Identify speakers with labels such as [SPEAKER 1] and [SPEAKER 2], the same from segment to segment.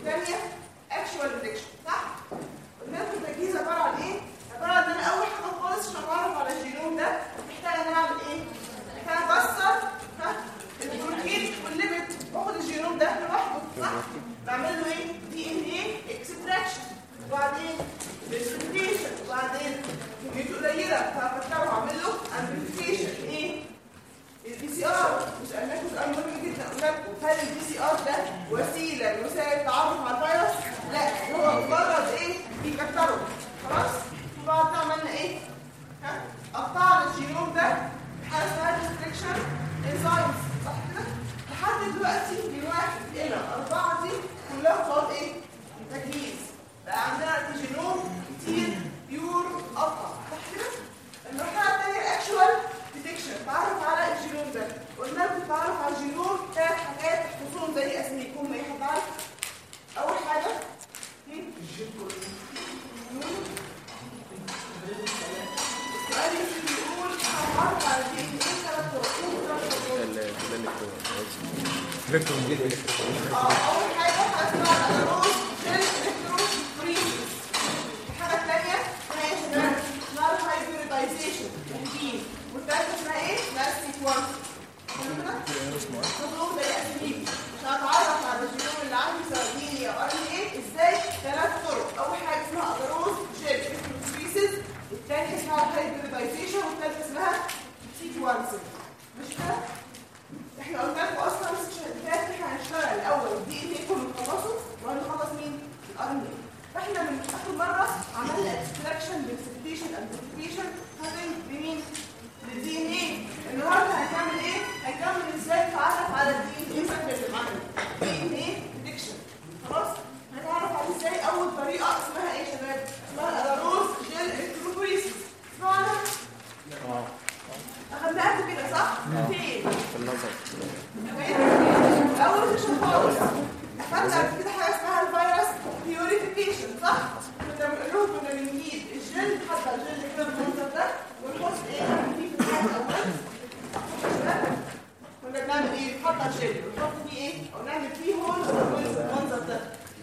[SPEAKER 1] والثانيه اكشوال ديتكشن صح؟ قلنا لكم التجهيز عباره عن ايه؟ عباره عن ان انا اول حاجه خالص عشان اتعرف على الجينوم ده محتاج ان انا اعمل ايه؟ محتاج اكسر ها البروتين والليبيد واخد الجينوم ده لوحده صح؟ بعمل له ايه؟ دي ان ايه اكستراكشن وبعدين برزنتيشن وبعدين كميته قليله فبضطر اعمل له امبليفيكيشن ايه؟ البي سي ار وسالناكم سؤال مهم جدا قلت لكم هل البي سي ار ده وسيله من وسائل التعرف على الفيروس؟ لا هو مجرد ايه؟ بيكتره خلاص؟ وبعد كده عملنا ايه؟ ها؟ قطعنا الجينوم ده بحاجه اسمها ريستريكشن انزايمز صح كده؟ لحد دلوقتي من واحد الى اربعه دي كلها خطوات ايه؟ تجهيز بقى عندنا جينوم كتير بيور قطع صح كده؟ المرحله الثانيه الاكشوال ديتكشن تعرف على الجينوم ده قلنا لكم تعرف على الجينوم ثلاث حاجات تحفظوهم زي اسميكم ايه حد عارف؟ اول حاجه هم؟ السؤال اللي بيقول هنعرف على الجين ايه ثلاث طرق قول ثلاث طرق اه اول حاجه حاجه اسمها الاناروز جيل الكتروفوريسيس الحاجه الثانيه اسمها ايه يا شباب اسمها الهايبريدايزيشن تحديد والثالثه اسمها ايه اسمها السيكونس مطلوب زي اسمين عشان اتعرف على الجينوم اللي عندي سواء دي او ار ان ايه ازاي ثلاث طرق اول حاجه اسمها الاناروز جيل الكتروفوريسيس الثانيه اسمها الهايبريدايزيشن والثالثه اسمها سيكونسنج مش كده احنا قلنا لكم اصلا مش هنتفق احنا هنشتغل الاول الدي ان ايه كله نخلصه وهنخلص مين الار ان ايه فاحنا من اخر مره عملنا اكستراكشن بالسيتيشن امبليفيكيشن هذين بمين للدي ان ايه النهارده هنعمل ايه هنكمل ازاي نتعرف على الدي ان ايه فاكر اللي معانا دي ان ايه ديكشن خلاص هنتعرف عليه ازاي اول طريقه اسمها ايه يا شباب اسمها الادروس جيل الكتروفوريسيس اسمعنا اخدناها قبل كده صح فين
[SPEAKER 2] في النظر
[SPEAKER 1] اول سيشن خالص اخدنا قبل كده حاجه اسمها الفيروس بيوريفيكيشن صح كنا بنقول لهم كنا بنجيب الجل حتى الجل كده بالمنظر ده ونحط ايه فيه في الحاجه الاول كنا بنعمل ايه نحط الجل ونحط فيه ايه او نعمل فيه هول بالمنظر ده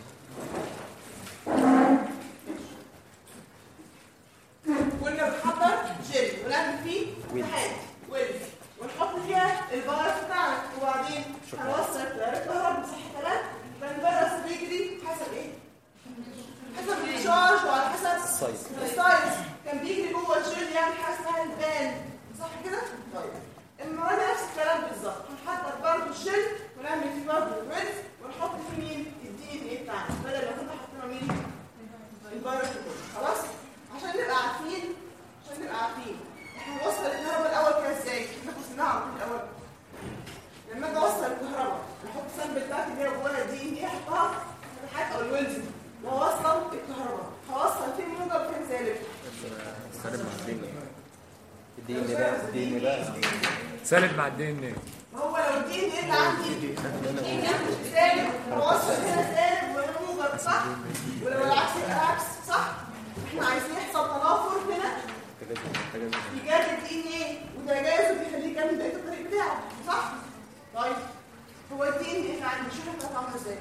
[SPEAKER 1] كنا بنحضر جل ونعمل فيه فتحات ويلز ونحط فيها الفيروس بتاعنا وبعدين هنوصل الكهرباء صح كلام فالفيروس بيجري حسب ايه؟ حسب الشارج وعلى حسب
[SPEAKER 2] السايز.
[SPEAKER 1] السايز كان بيجري جوه الجل يعمل حاجه اسمها البان صح كده؟ طيب المره دي نفس الكلام بالظبط هنحضر برضه الجل ونعمل فيه برضه الويلز ونحط فيه مين؟ الدي ان ايه بتاعنا بدل ما كنا حاطين مين؟ الفيروس كله خلاص؟ عشان نبقى عارفين عشان نبقى عارفين احنا نوصل الكهرباء الاول كده ازاي؟ ناخد سنها على طول الاول لما اجي اوصل الكهرباء احط السامبل بتاعتي اللي هي جواها دي ان ايه احطها في الفتحات او الويلز واوصل الكهرباء هوصل فين موجب وفين سالب
[SPEAKER 2] سالب مع الدنيا الدين بقى الدين بقى
[SPEAKER 3] سالب مع الدي ان ايه
[SPEAKER 1] ما هو لو الدي ان ايه اللي عندي سالب هوصل هنا سالب وهنا موجب صح؟ ولو العكس يبقى العكس صح؟ احنا عايزين يحصل تنافر هنا إيجاد الدي ان ايه وتجاذب يخليه يكمل بقية الطريق بتاعه صح؟ طيب هو الدي ان ايه عندي شوف احنا عامله ازاي؟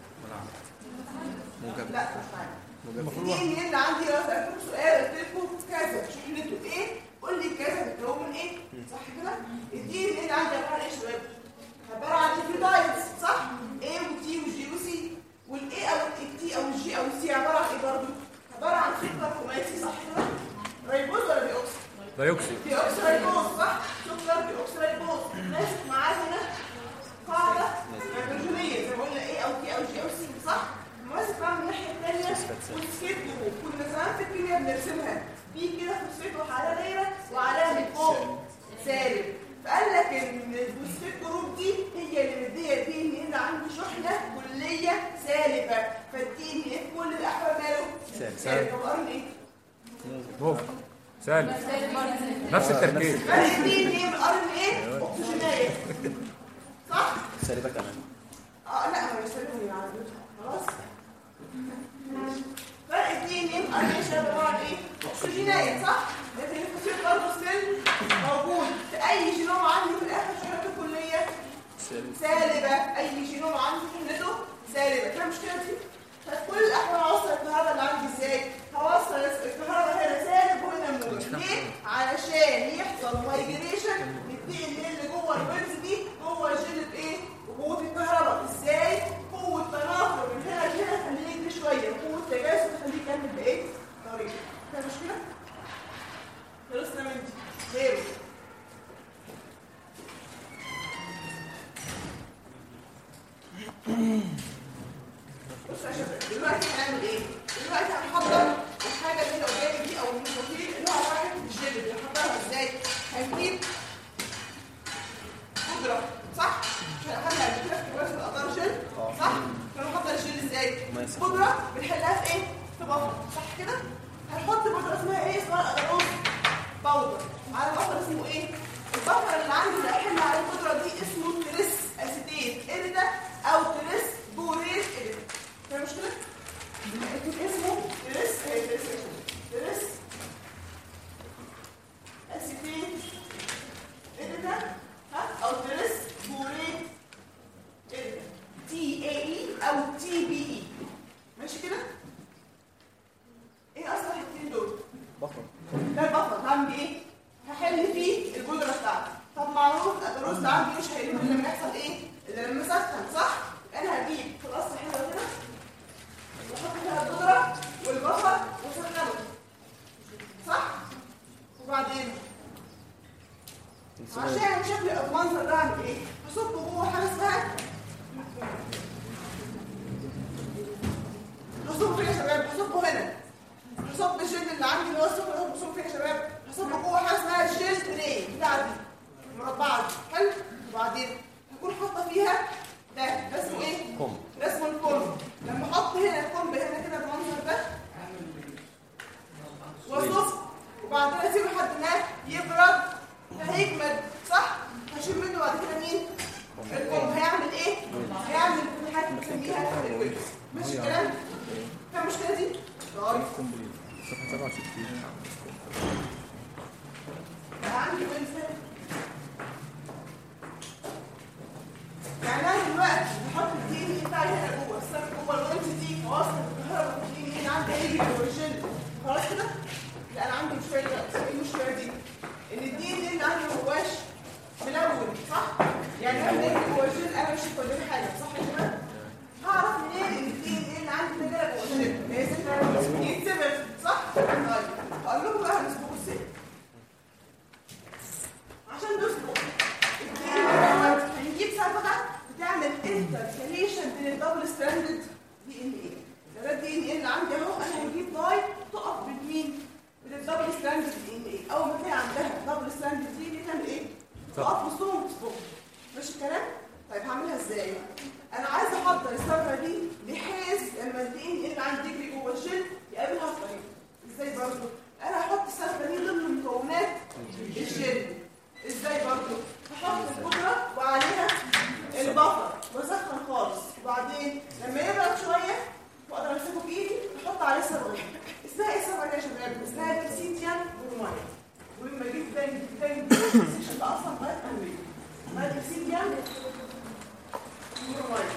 [SPEAKER 2] موجب
[SPEAKER 1] لا مش عارف
[SPEAKER 2] موجب
[SPEAKER 1] الدي ان ايه اللي عندي لو سألتكم سؤال قلت لكم كذا شحنته ايه؟ قول لي كذا بتكون من ايه؟ صح كده؟ الدي ان ايه اللي عندي عبارة عن ايه يا شباب؟ عبارة عن نيوكليوتايدز صح؟ A وتي وجي وسي والاي او التي او الجي او السي عبارة عن ايه برضه؟ عبارة عن سكر خماسي صح كده؟ ريبوز ولا بيوكسي؟
[SPEAKER 3] دايوكسي
[SPEAKER 1] ديوكسيريبوز صح سكر ديوكسيريبوز ماسك معاه هنا قاعده هيدروجينيه زي ما قلنا ايه او تي او جي او سي صح ماسك معاه من الناحيه الثانيه والسكيت جروب كنا زمان في الكيمياء بنرسمها في كده فوسفيت وحاله دايره وعلامه فوق سالب فقال لك ان الفوسفيت جروب دي هي اللي مديه دي ان ان عندي شحنه كليه سالبه فالدي ان ايه في كل الاحوال ماله
[SPEAKER 2] سالب.
[SPEAKER 1] سالب طب قرن ايه
[SPEAKER 3] موف سالب نفس التركيب
[SPEAKER 1] فرق الدي ان ايه بالار ان ايه اكسجينيه صح
[SPEAKER 2] سالبة كمان
[SPEAKER 1] اه لا ما بيستخدموا يعني خلاص ماشي. فرق الدي ان ايه بالار ان ايه شبه عباره عن ايه اكسجينيه صح لكن الفوسفيت برضه ستيل موجود في اي جينوم عندي في الاخر شحنته كليه
[SPEAKER 2] سالب
[SPEAKER 1] سالبه اي جينوم عندي شحنته سالبه كده مشكله دي كل الاحوال هوصل الكهرباء اللي عندي ازاي هوصل الكهرباء هنا سالب وهنا موجب ليه علشان يحصل مايجريشن ينتقل من اللي جوه الويلز دي جوه الجل بايه بقوه الكهرباء ازاي قوه تناقل من هنا لهنا تخليه يجري شويه وقوه تجاذب تخليه يكمل بايه طريق فيها مشكله خلصنا من دي غيره بصوا يا شباب دلوقتي هنعمل ايه؟ دلوقتي هنحضر الحاجه اللي قدامي دي او المستطيل اللي هو واحد الجلد اللي هنحضرها ازاي؟ هنجيب بودره صح؟ عشان اخليها قبل كده في كويس القطار جل صح؟ فنحضر الجل ازاي؟
[SPEAKER 2] ماشي.
[SPEAKER 1] بودره بنحلها في ايه؟ في بفر صح كده؟ هنحط بودره اسمها ايه؟ اسمها القطروز باودر على بفر اسمه ايه؟ البفر اللي عندي اللي هحل على البودره دي اسمه تريس اسيتيت اريدا او تريس بوريت اريدا فاهم المشكله؟ اسمه تريس اهي تريس تريس اسيتيت اريدا ها او تريس بوريت اريدا تي اي اي او تي بي اي ماشي كده؟ ايه اصلا الحاجتين دول؟
[SPEAKER 2] بطل
[SPEAKER 1] ده البفر هعمل ايه؟ هحل فيه الجدرة بتاعتي طب معروف الرز عندي مش هيقوم الا لما يحصل ايه؟ الا لما اسخن صح؟ انا هجيب خلاص حلوه كده واحط فيها الجدرة والبفر واسخنه صح؟ وبعدين عشان شكل المنظر ده عندي ايه؟ هصب جوه حاجه اسمها هصب فين يا شباب؟ هصبه هنا هصب الجل اللي عندي اللي هو الصفر اللي هو بصب فيه يا شباب هصب جوه حاجه اسمها الجل تري بتاعتي المربعه دي حلو وبعدين هكون حاطه فيها ده ده اسمه ايه؟
[SPEAKER 2] كم.
[SPEAKER 1] ده اسمه الكم لما احط هنا الكم هنا كده بالمنظر ده واصب وبعدين اسيبه لحد ما يبرد فهيجمد صح؟ هشيل منه بعد كده مين؟ الكم هيعمل ايه؟ هيعمل حاجه بنسميها الويبس ماشي الكلام؟ فاهم المشكله دي؟ طيب
[SPEAKER 2] كومبليت صفحة 67
[SPEAKER 1] عندي بنسل يعني انا دلوقتي بحط الدي ان اي بتاعي هنا جوه السبب جوه الوينت دي خلاص الكهرباء الدي ان اي عندي هيجي جوه الجلد خلاص كده؟ لا انا عندي مشكله دلوقتي ايه المشكله دي؟ ان الدي ان اي اللي عندي ما هواش ملون صح؟ يعني انا اللي جوه الجلد انا مش شايف قدامي حاجه صح يا شباب؟ هعرف منين ان الدي ان اي اللي عندي ده جاي جوه الجلد؟ هي ذكرى يتسبب صح؟ طيب هقول لكم بقى هنسبقه ازاي؟ عشان نسبق الدي هنجيب صبغه بتعمل انتركاليشن بين الدبل ستراندد دي ان ايه ده الدي ان ايه اللي عندي اهو انا هجيب داي تقف بين مين؟ بين الدبل ستراندد دي ان ايه اول ما تلاقي عندها دبل ستراندد دي دي تعمل ايه؟ تقف وسطهم وتسبق ماشي الكلام؟ طيب هعملها ازاي؟ انا عايز احضر الصبغه دي بحيث لما الدي ان ايه اللي عندي تجري جوه الجلد يقابلها الطريق ازاي برضه؟ انا هحط الصبغه دي ضمن مكونات الجلد ازاي برضه هحط البودره وعليها البفر واسخن خالص وبعدين لما يبرد شويه واقدر امسكه بايدي احط عليه صبغه اسمها ايه الصبغه دي يا شباب اسمها تكسيتيان برومايد ولما جيت تاني تاني السيكشن ده اصلا غير قوي اسمها تكسيتيان برومايد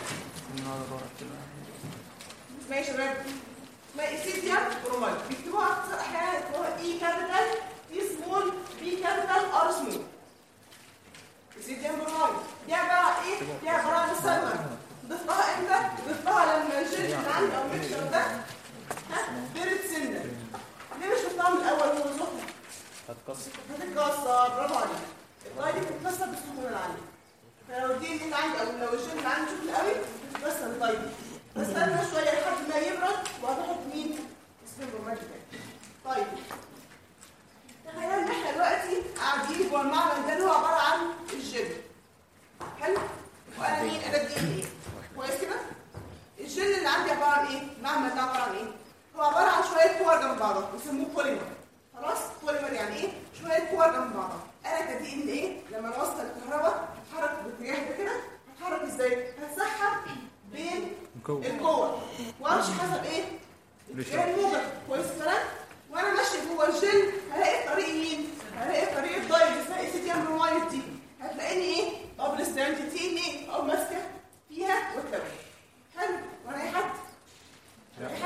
[SPEAKER 1] اسمها ايه يا شباب اسمها ايسيديان برومايد بيكتبوها اختصار احيانا يكتبوها اي كابيتال اي سمول بي كابيتال ار سمول ايسيديان برومايد دي عباره عن ايه؟ دي عباره عن السلمى ضفتها امتى؟ ضفتها لما الجلد اللي عندي او الميكشر ده ها برد سنه ليه مش ضفتها من الاول هو سخن؟
[SPEAKER 2] هتكسر
[SPEAKER 1] هتتكسر برافو عليك الغايه دي بتتكسر بالسخونه اللي عندي فلو الدين اللي عندي او لو الجلد اللي عندي سخن قوي بتتكسر الغايه دي بستنى شويه لحد ما يبرد وهتحط مين؟ اسمه الروماتيك طيب تخيل ان احنا دلوقتي قاعدين جوه المعمل ده اللي هو عباره عن الجل حلو وانا مين انا الدي ان ايه كويس كده الجل اللي عندي عباره عن ايه المعمل ده عباره عن ايه هو عباره عن شويه كور جنب بعضها بيسموه بوليمر خلاص بوليمر يعني ايه شويه كور جنب بعضها انا كدي ان ايه لما اوصل الكهرباء هتحرك باتجاه ده كده هتحرك ازاي هتسحب بين
[SPEAKER 3] الكون.
[SPEAKER 1] الكور وامشي حسب ايه
[SPEAKER 3] الاشتراك.
[SPEAKER 1] اتجاه الموجب كويس الكلام وانا ماشي جوه الجل هلاقي طريق مين هلاقي طريق الدايل اسمها ايسيتيام برومايد دي هتلاقيني ايه دبل ستراند تي ان ايه او ماسكه فيها والتوي حلو وانا اي حد اي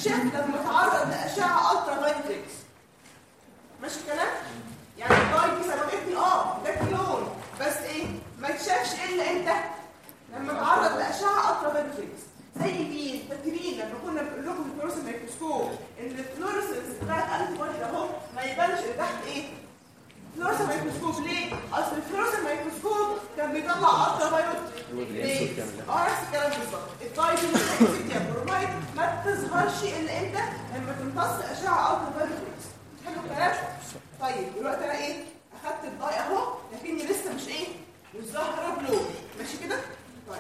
[SPEAKER 1] يتشاف لما يتعرض لاشعه الترا فايولت ماشي الكلام يعني الداي دي سبقتني اه ده كلون بس ايه ما يتشافش الا امتى لما اتعرض لاشعه الترا فايولت زي مين فاكرين لما كنا بنقول لكم في الفلورس الميكروسكوب ان الفلورسنس بتاع الانتي بودي ده اهو ما يبانش اللي تحت ايه فلورس الميكروسكوب ليه اصل الفلورس الميكروسكوب كان بيطلع الترا فايولت ليه اه نفس الكلام بالظبط الداي دي السيتيا برومايد ما بتظهرش الا امتى لما تمتص اشعه الترا فايولت حلو الكلام طيب دلوقتي انا ايه اخدت الضاي اهو لكني لسه مش ايه مش ظاهره بلو ماشي كده طيب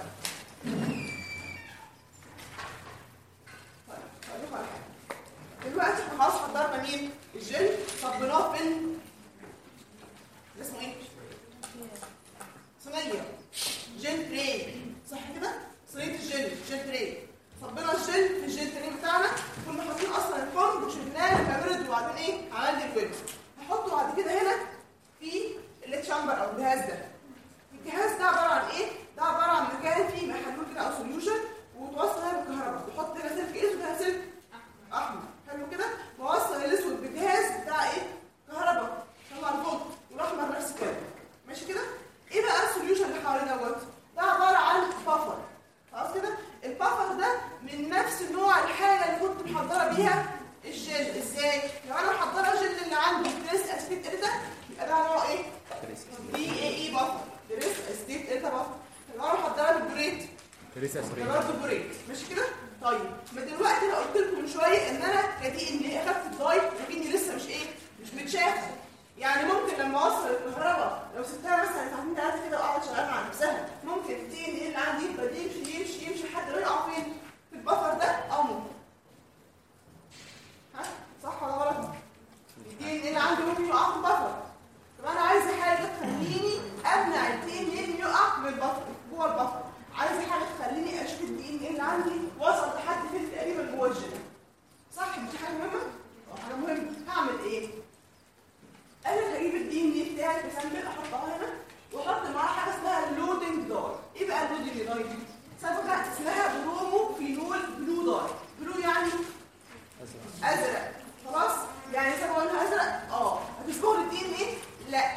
[SPEAKER 1] طيب هقول لكم على حاجه دلوقتي احنا خلاص حضرنا مين الجل صبناه في ال- ده اسمه ايه صينيه جل تري صح كده صينيه الجل جل تري صبنا الجل في الجل تري بتاعنا كنا حاطين اصلا الفرن وشلناه كبرد وبعدين ايه عملنا الويب هحطه بعد كده هنا في التشامبر او الجهاز ده الجهاز ده عباره عن ايه ده عباره عن مكان فيه محلول كده او سوليوشن وتوصل هنا بالكهرباء بحط هنا سلك اسود وهنا سلك احمر حلو كده بوصل الاسود بالجهاز بتاع ايه كهرباء طلع الفوق والاحمر نفس الكلام ماشي كده ايه بقى السوليوشن اللي حوالينا دوت ده عباره عن بافر خلاص كده البافر ده من نفس نوع الحاجه اللي كنت محضره بيها الجل ازاي لو انا محضره الجل اللي عنده تريس اسيد اريتا يبقى ده نوع ايه دي اي اي بافر تريس اسيد اريتا بافر لو انا محضره بالبريت
[SPEAKER 3] لسه
[SPEAKER 1] ده
[SPEAKER 3] اسرين
[SPEAKER 1] برضه بريك ماشي كده طيب ما دلوقتي انا قلت لكم من شويه ان انا كدي ان ايه اخدت الداي لكني لسه مش ايه مش متشافه يعني ممكن لما اوصل الكهرباء لو سبتها مثلا ساعتين ثلاثه كده وقعدت شغاله مع نفسها ممكن الدي ان ايه اللي عندي يفضل يمشي يمشي يمشي لحد ما يقع فين في البفر ده او ممكن ها صح ولا غلط الدي ان ايه اللي عندي ممكن يقع في البفر طب انا عايزه حاجه تخليني امنع الدي ان ايه اللي يقع من البفر جوه البفر عايزه حاجه تخليني اشوف الدي ان ايه اللي عندي وصل لحد فين تقريبا جوه الجسم صح دي حاجه مهمه اه حاجه مهمه هعمل ايه انا هجيب الدي ان ايه بتاعي في سامبل احطها هنا واحط معاها حاجه اسمها اللودنج داي ايه بقى اللودنج داي دي صبغه اسمها برومو فينول بلو داي بلو يعني ازرق خلاص يعني صبغه لونها ازرق اه هتصبغ الدي ان ايه لا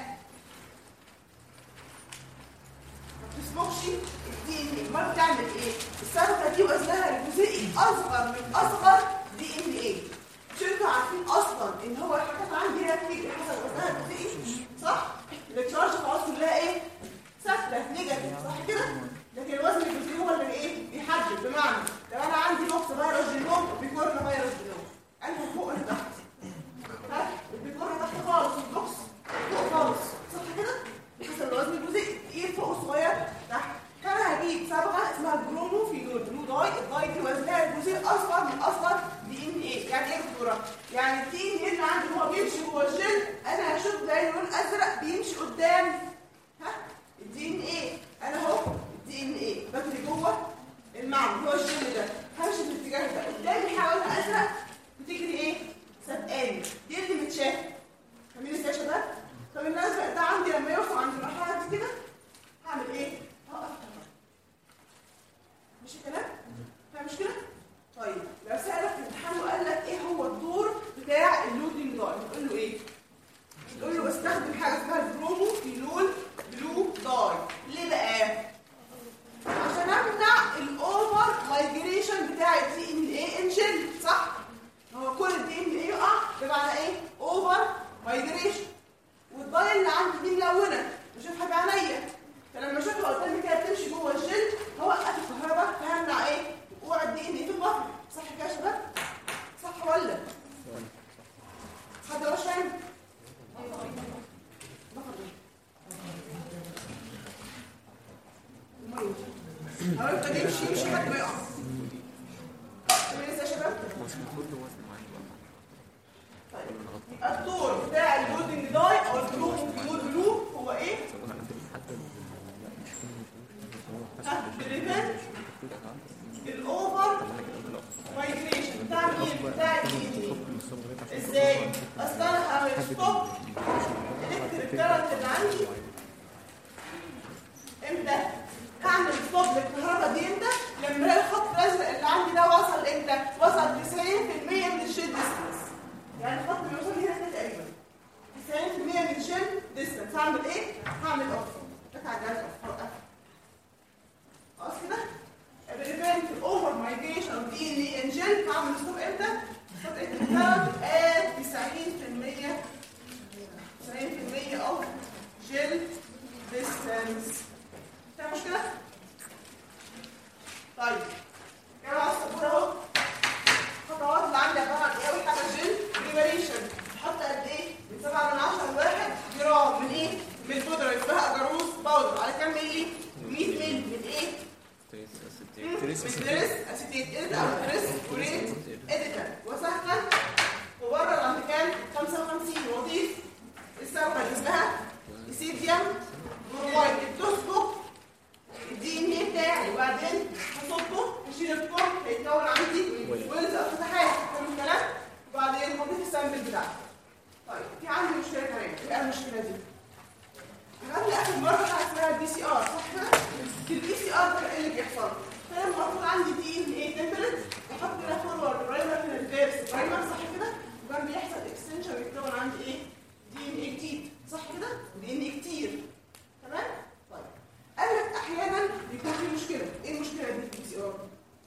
[SPEAKER 1] ما بتصبغش الدي ان ايه امال بتعمل ايه الصبغه دي وزنها الجزيئي اصغر من اصغر دي ان ايه مش انتوا عارفين اصلا ان هو الحاجات عندي هنا بتيجي حسب وزنها الجزيئي صح التشارج خلاص كلها ايه ثابته نيجاتيف صح كده لكن الوزن الجزيئي هو اللي ايه بيحدد بمعنى لو انا عندي بوكس فيروس جينوم وبيكورنا فيروس جينوم انت فوق ولا تحت ها البيكورنا تحت خالص البوكس فوق خالص صح كده حسب الوزن الجزيئي ايه فوق صغير تحت فانا هجيب صبغه اسمها البرومو فينول بلو داي الداي دي وزنها الجزيء اصغر من اصغر دي ان ايه يعني ايه يا دكتوره يعني الدي ان ايه اللي عندي هو بيمشي جوه الجل انا هشوف زي لون ازرق بيمشي قدام ها الدي ان ايه انا اهو الدي ان ايه بجري جوه المعمل هو الجل ده همشي في الاتجاه ده قدامي حاجه لونها ازرق بتجري ايه سبقاني دي اللي متشافه فاهمين ازاي يا شباب طب الازرق ده عندي لما يوصل عند المرحله دي كده هعمل ايه هقف مش كلام فاهم مش كده طيب لو سالك في الامتحان وقال لك ايه هو الدور بتاع اللودنج داي تقول له ايه تقول له استخدم حاجه اسمها البرومو فينول بلو داي ليه بقى عشان امنع الاوفر مايجريشن بتاع الدي ان ايه ان جل صح هو كل الدي ان ايه يقع بمعنى ايه اوفر مايجريشن والضاي اللي عندي دي ملونه بشوفها بعينيا فلما اشوفها قدامي كده بتمشي جوه الجل هوقف الكهرباء فهمنع ايه وقوع الدي ان ايه في البطن صح كده يا شباب صح ولا حد مش فاهم هقول لك يمشي يمشي لحد ما يقع لسه يا شباب طيب الدور بتاع اللودنج داي او البلو بلو بلو هو ايه بريفنت الاوفر مايجريشن بتاع مين بتاع الدي ازاي اصل انا هعمل ستوب الكتريك كارنت اللي عندي امتى هعمل ستوب للكهرباء دي امتى لما الاقي الخط الازرق اللي عندي ده وصل امتى وصل 90% يعني الخط بيوصل لي هنا تقريبا 90% من الجل ديستنس هعمل ايه؟ هعمل اوف بتاع الجهاز اوف اوقف خلاص كده؟ بريفنت الاوفر مايجريشن اوف دي ان اي ان جل هعمل ستوب امتى؟ ستوب امتى؟ at 90% 90% اوف جل ديستنس فيها مشكلة؟ طيب يا جماعة السبورة اهو الخطوات اللي عندي عبارة عن ايه؟ أول حاجة جل بريباريشن تحط قد ايه؟ من 7 من 10 ل 1 جرام من ايه؟ من البودرة اسمها جاروس باودر على كام مللي؟ 100 مللي من ايه؟ من تريس اسيتيت اديت او تريس وريت اديتر وسهلا وبره عند كام؟ 55 وضيف الصبغة اللي اسمها اسيديوم برومايد بتصبغ الدي ان ايه بتاعي وبعدين هصبه هشيل الكم هيتكون عندي ويلز او فتحات فاهم الكلام وبعدين هضيف السامبل بتاعتي طيب في عندي مشكله كمان ايه بقى المشكله دي؟ قبل اخر مره حاجه اسمها البي سي ار صح كده؟ في البي سي ار ده ايه اللي بيحصل؟ فانا المفروض عندي دي ان ايه تمبرت بحط هنا فورورد برايمر هنا ريفيرس برايمر صح كده؟ وكان بيحصل اكستنشن بيتكون عندي ايه؟ دي ان ايه جديد صح كده؟ ودي ان ايه كتير تمام؟ طيب قال لك احيانا بيكون في مشكله ايه المشكله دي في البي سي ار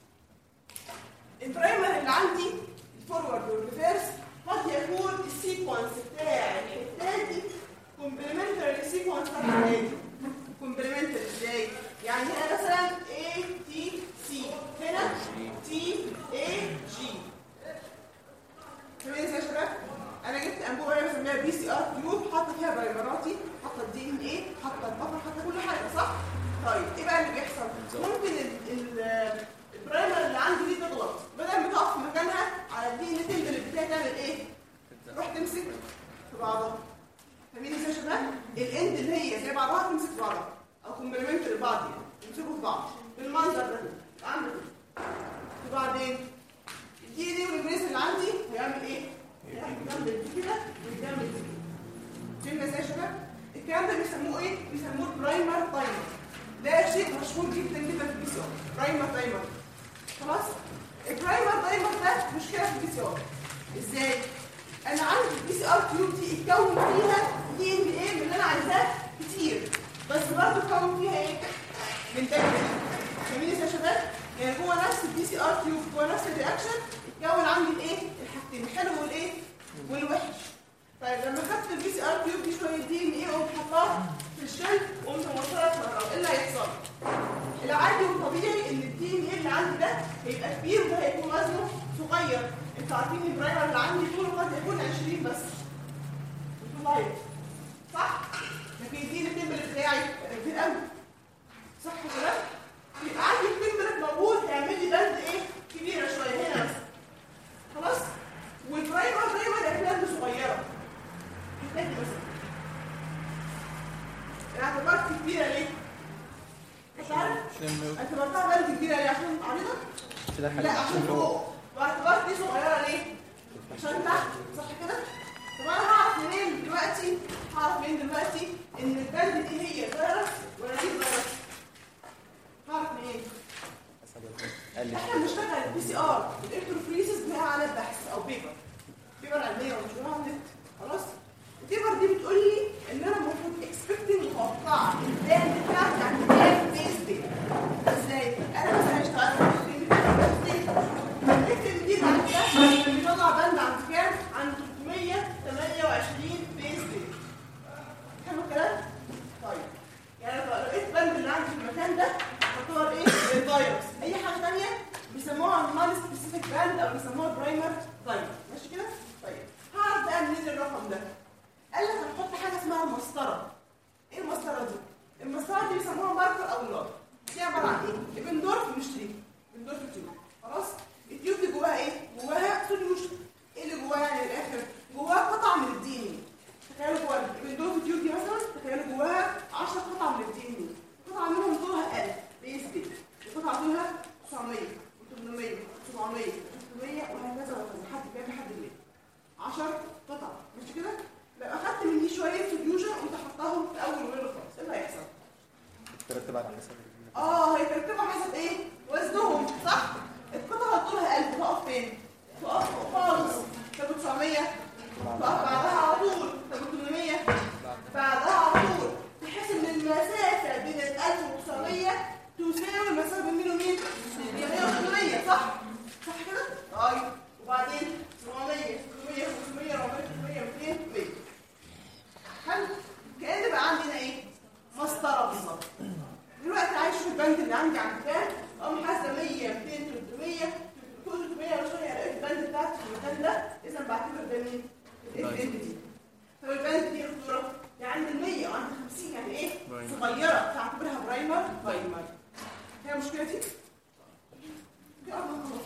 [SPEAKER 1] البرايمر اللي عندي الفورورد والريفيرس قد يكون السيكونس بتاع الحته دي كومبلمنتري للسيكونس بتاع الحته دي كومبلمنتري ازاي يعني هنا مثلا A T C هنا T A G فاهمين يا شباب انا جبت انبوبه هنا بسميها بي سي ار تيوب حاطه فيها برايمراتي حاطه الدي ان ايه حاطه البفر حاطه كل حاجه صح طيب ايه بقى اللي بيحصل ممكن ال- ال- البرايمر اللي عندي دي تغلط بدل ما تقف في مكانها على الدي ان تنزل بتاعي تعمل ايه تروح تمسك في بعضها فاهمين ازاي يا شباب الاند اللي هي زي بعضها تمسك في بعضها او كومبلمنت لبعض يعني يمسكوا في بعض بالمنظر ده عامل كده وبعدين الدي دي والجريس اللي عندي هيعمل ايه هيعمل جنب دي كده ويعمل دي فهمنا ازاي يا شباب الكلام ده بيسموه ايه بيسموه برايمر تايمر ده شيء مشهور جدا جدا في البي سي ار برايمر تايمر خلاص البرايمر تايمر ده مشكله في البي سي ار ازاي انا عندي البي سي ار تيوب دي اتكون فيها دي ان ايه من اللي انا عايزاه كتير بس برضه اتكون فيها ايه من ده كتير فاهمين ازاي يا شباب يعني جوه نفس البي سي ار تيوب جوه نفس الرياكشن اتكون عندي الايه الحاجتين الحلو والايه والوحش طيب لما خدت البي سي ار تيوب دي شويه دي ان ايه وقمت حطاها في الشل وقمت موصلها كهرباء ايه اللي هيحصل؟ العادي والطبيعي ان الدي ان ايه اللي عندي ده هيبقى كبير وده هيكون وزنه صغير انتوا عارفين البرايمر اللي عندي طوله قد يكون 20 بس يكون لايت صح؟ لكن الدي ان التمبل بتاعي كبير قوي صح كده؟ يبقى عندي التمبل موجود هيعمل لي بند ايه؟ كبيره شويه هنا بس خلاص؟ والبرايمر دايما اعتبار صغيره كده بس اعتبرت كبيره ليه؟ مش عارف اعتبرتها بلد كبيره ليه عشان عريضه؟ لا عشان فوق واعتبرت دي صغيره ليه؟ عشان تحت صح كده؟ طب انا هعرف منين دلوقتي؟ هعرف منين دلوقتي ان البلد دي هي فيروس ولا دي فيروس؟ هعرف منين؟ احنا بنشتغل البي سي ار الالكتروفريسز بناء على بحث او بيبر بيبر علميه ومشهوره على النت خلاص البيبر دي بتقول لي ان انا المفروض اكسبكتنج متوقع البلان بتاعتي عن البلان بيز دي ازاي؟ انا مثلا اشتغلت في الكتب دي بعد كده كان بيطلع بند عند كام؟ عند 328 بيز دي حلو الكلام؟ طيب يعني لو لقيت بند اللي عندي في المكان ده تعتبر ايه؟ الفيروس اي حاجه ثانيه بيسموها نون سبيسيفيك باند او بيسموها برايمر طيب ماشي كده؟ طيب هعرف بقى منين الرقم ده؟ قال لك هنحط حاجه اسمها مسطره ايه المسطره دي؟ المسطره دي بيسموها ماركر او لوج دي عباره عن ايه؟ ابندورف مش تريب ابندورف تيوب خلاص؟ التيوب دي جواها ايه؟ جواها سوليوشن ايه اللي جواها يعني الاخر؟ جواها قطعه من الدي ان تخيلوا جوه الابندورف تيوب دي مثلا تخيلوا جواها 10 قطع من الدي ان قطعه منهم طولها 1000 بيس بي وقطعه طولها 900 و800 700 600 وهكذا وهكذا لحد كام لحد الليل 10 قطع مش كده؟ لو اخدت من دي شويه سوليوشن وانت حطاهم في اول ويل خالص ايه اللي هيحصل؟
[SPEAKER 2] ترتب على حسب
[SPEAKER 1] اه هيترتبوا حسب ايه؟ وزنهم صح؟ القطعه طولها 1000 تقف فين؟ تقف فوق خالص طب 900 بعدها على طول طب 800 بعدها على طول تحس ان المسافه بين ال 1900 تساوي المسافه بين مين ومين؟ 800 و800 صح؟ صح كده؟ طيب وبعدين 700 600 500 400 300 200 100 حلو كأن بقى عندنا ايه؟ مسطره بالظبط دلوقتي عايز اشوف البند اللي عندي عند كام اقوم حاسبه 100 200 300 300 ولا شويه الاقي البند بتاعتي في المكان ده اذا بعتبر ده مين؟ الاف ان دي طب البند دي خطوره دي عند ال 100 وعند 50 يعني ايه؟ صغيره فاعتبرها برايمر برايمر هي مشكله دي؟ يلا خلاص